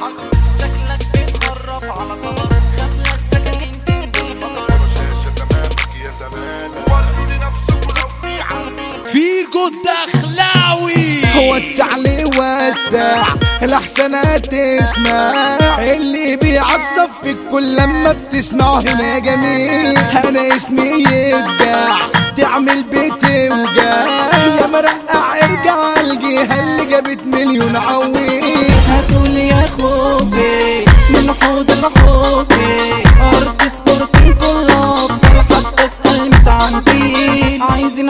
شكلك بتخرف على خبر خملة السكاكين تنزل مطر شاشة أمامك يا زمان وروني نفسكوا لو في عالمين فيجو الدخلاوي وسع لي وسع الاحسنات تسمع اللي بيعصب فيك كل لما بتسمعه هنا جميل انا اسمي يبدع تعمل بتوجع يا مرقع ارجع الجهه اللي جابت مليون عويل هاتول يا خوفي من حوض الحوفي ارض سبورتين كله افضل حتى اسال متعنتين عايزين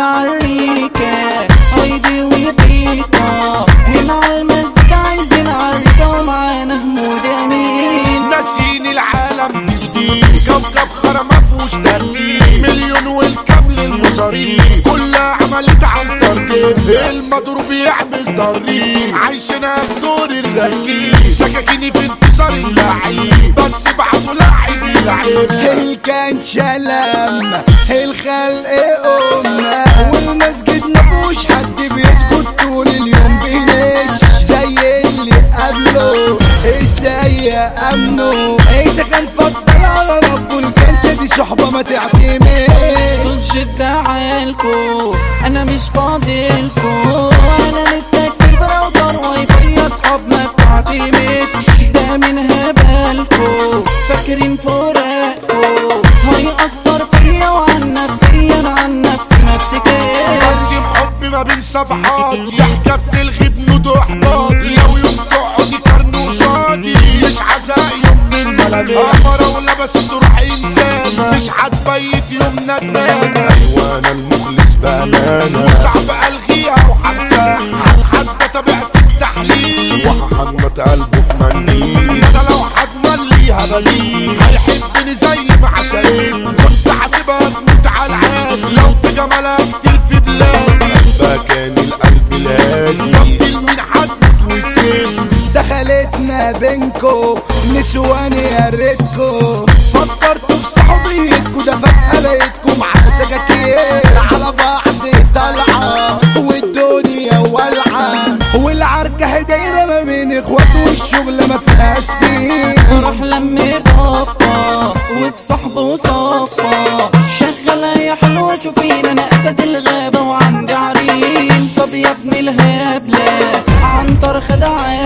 عريكة هايدي وبيكا هنا على المزيكا عايزين عريكة ومعانا حمود امين ناسين العالم جديد كوكب خرا مفهوش ترتيب مليون والكامل المصاريف كلها عملت عن ترتيب المضروب يعمل طريق عايشنا بدور الركيب سكاكيني في انتصار اللعيب بس بعده لعيب لعيب اللي كان شلم الخلق أمة والمسجد مفهوش حد بيسكت طول اليوم بينش زي اللي قبله ازاي امنه اذا كان فضل على ربه اللي كان شادي صحبه ما تعتمد طلش بزعلكو انا مش فاضلكو انا مستكبر براودر وايفاي يا اصحاب ما بتعتمدش ده من هبالكو فاكرين فراقكو هيأثر فيا وعن نفسي انا عن نفسي ما افتكرش برسم حب ما بين صفحات ضحكة بتلغي بنود احباط لو يوم تقعدي كرن قصادي مش عزاء يوم من الملامح قمرة ولبست روح انسان مش هتبيت يوم ندمان ايوه انا المخلص بامانة وصعب الغيها وحبسها هتحدى طبيعة التحليل وهحنط قلبه في منديل ده لو حضن ليها بديل هيحبني زي ما عشان كنت حاسبها تموت على العادي لو في جمالها كتير في بلادي قلبها كان القلب لادي طب مين هتموت وتسيب دخلتنا بينكو نسوان يا ريتكو فكرتوا في صحوبيتكو ده فجأة لقيتكم على سكاكين على بعض طالعة والدنيا والعة والعركة هدايرة ما بين اخوات والشغل ما فيهاش فيه راح لمي بابا وفي صحبه وصفا شغلة يا حلوة شوفين انا اسد الغابة وعندي عرين طب يا ابن الهبلة عنتر خد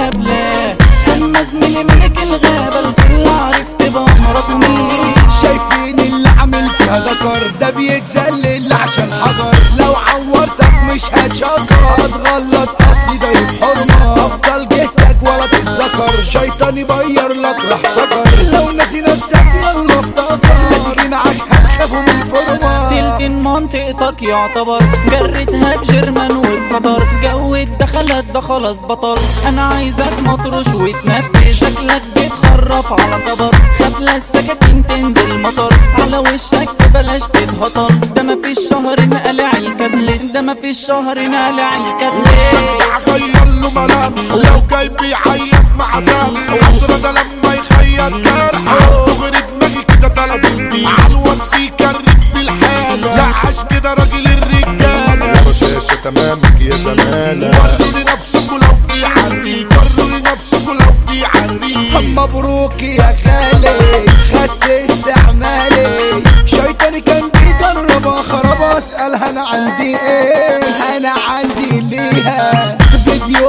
عبلة اما زميلي ملك الغابة الكل عرفت بأمرك مين شايفين اللي عامل فيها ذكر ده بيتذلل عشان حجر لو عورتك مش هتشكر هتغلط اصلي ده حرمة افضل جهتك ولا تتذكر شيطان يبير لك راح سكر لو ناسي نفسك يلا افتكر لا تيجي معاك هتخافوا من الفرمة تلقين منطقتك يعتبر جريتها بجرمان والقدر جو الدخلات ده خلاص بطل انا عايزك مطرش وتنفذ شكلك بتخرف على كبر خفلة السكاكين تنزل مطر على وشك بلاش تتهطل ده مفيش شهر نقلع الكدلس ده مفيش شهر نقلع الكدلس هغير له ملام لو جاي بيعيط مع زال حضرة ده لما يخير جرح دغري دماغي كده طلب البيت عالواتس يكرك بالحالة لا عاش كده راجل الرجالة يا بشاشة تمامك يا زمانة وروني نفسكوا لو في عريق وروني نفسكوا لو في عريق مبروك يا خالي خدت استعمالي شيطاني كان بيجرب خراب اسألها انا عندي ايه انا عندي ليها فيديو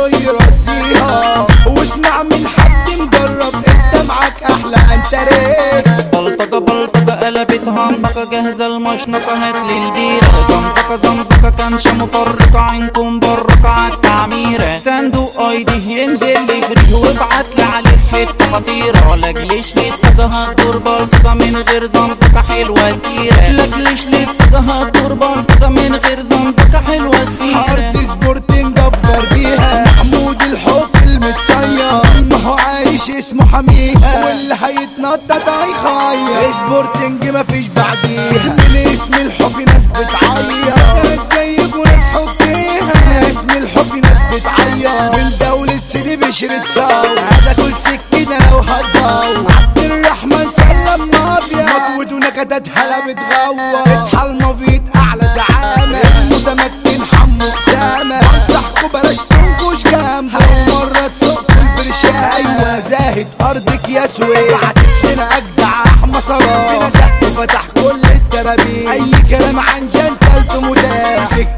يرسيها واسمع من حد مجرب انت معاك احلى انتريه بلطجة بلطجة قلبت همبكة جاهزة المشنقة هاتلي البيرة زنبكة زنبكة كنشة مفرقة عينكم برقة عالتعميرة صندوق ايدي ينزل لي فري وابعتلي عليه حتة خطيرة لاجليش لسه هتدور بلطجة من غير زنبكة حلوة سيرة لاجليش لسه هتدور بلطجة من غير زنبكة حلوة سيرة هارد سبورتنج جبر بيها محمود الحب المتصير ما هو عايش اسمه حميها واللي هيتنطط هيخير سبورتنج مفيش بعديها من اسم الحب ناس بتعيط ناس زيك وناس حبيها ناس من الحب ناس بتعيط من دولة سيدي بشرة صاو هذا كل سكينة لو هتضاو عبد الرحمن سلم مافيا مطوة ونكدات هلا بتغوى اصحى المبيت اعلى زعامة المتميز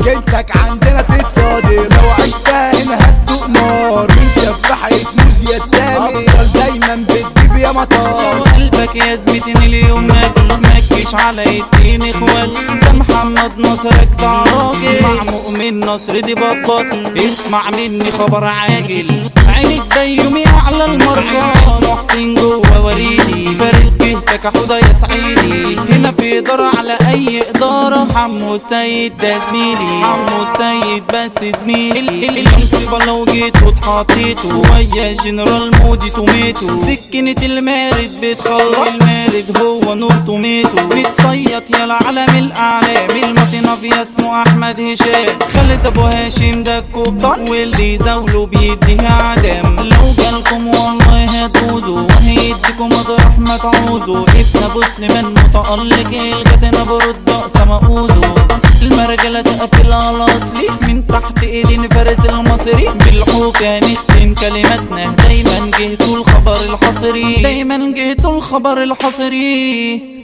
جيتك عندنا تتصادر لو عشتها هنا هتدوق نار مين سفاح اسمه زياد تامر افضل دايما بتجيب يا مطار قلبك يا زميتني اليوم ماكل مكش على اتنين اخوات ده محمد نصرك ده راجل مع مؤمن نصر دي بطبط اسمع مني خبر عاجل عينك بيومي اعلى المركان محسن جوه وريدي فارس جهتك حوضه يا سعيدي هنا في اداره على اي اداره حمو السيد ده زميلي حمو السيد بس زميلي المصيبه لو جيت واتحطيته ويا جنرال مودي توميتو سكينة المارد بتخلص المارد هو نور توميتو بتصيط يا العالم الاعلام المطنف اسمه احمد هشام خالد ابو هاشم ده الكوبطان واللي زاوله بيديها عدم لو جالكم والله هتفوزوا وهيديكم مطرح ما تعوزوا ابن مسلم متألق الجتنا برد سمقوزه المرجلة تقفل على اصلي من تحت ايدين فارس المصري بالحوكة نختم كلماتنا دايما جهتوا الخبر الحصري دايما جهتوا الخبر الحصري